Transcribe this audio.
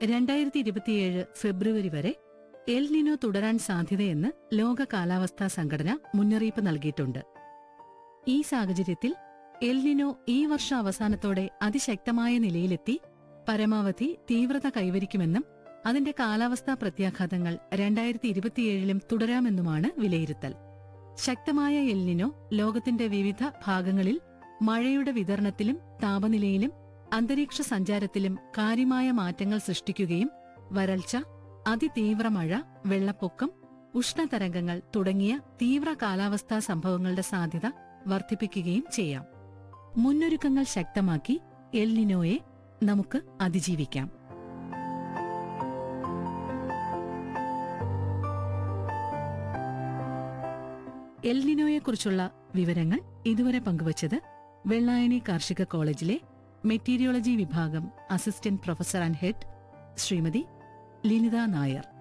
രണ്ടായിരത്തി ഇരുപത്തിയേഴ് ഫെബ്രുവരി വരെ എൽ നിനോ തുടരാൻ സാധ്യതയെന്ന് ലോക കാലാവസ്ഥാ സംഘടന മുന്നറിയിപ്പ് നൽകിയിട്ടുണ്ട് ഈ സാഹചര്യത്തിൽ എൽ നിനോ ഈ വർഷ അവസാനത്തോടെ അതിശക്തമായ നിലയിലെത്തി പരമാവധി തീവ്രത കൈവരിക്കുമെന്നും അതിന്റെ കാലാവസ്ഥാ പ്രത്യാഘാതങ്ങൾ രണ്ടായിരത്തി ഇരുപത്തിയേഴിലും തുടരാമെന്നുമാണ് വിലയിരുത്തൽ ശക്തമായ എൽനിനോ ലോകത്തിന്റെ വിവിധ ഭാഗങ്ങളിൽ മഴയുടെ വിതരണത്തിലും താപനിലയിലും അന്തരീക്ഷ സഞ്ചാരത്തിലും കാര്യമായ മാറ്റങ്ങൾ സൃഷ്ടിക്കുകയും വരൾച്ച അതിതീവ്ര മഴ വെള്ളപ്പൊക്കം ഉഷ്ണതരംഗങ്ങൾ തുടങ്ങിയ തീവ്ര കാലാവസ്ഥാ സംഭവങ്ങളുടെ സാധ്യത വർദ്ധിപ്പിക്കുകയും ചെയ്യാം മുന്നൊരുക്കങ്ങൾ ശക്തമാക്കി എൽനിനോയെ നമുക്ക് അതിജീവിക്കാം എൽനിനോയെക്കുറിച്ചുള്ള വിവരങ്ങൾ ഇതുവരെ പങ്കുവച്ചത് വെള്ളായണി കാർഷിക കോളേജിലെ മെറ്റീരിയോളജി വിഭാഗം assistant professor and head Srimathi Linitha Nair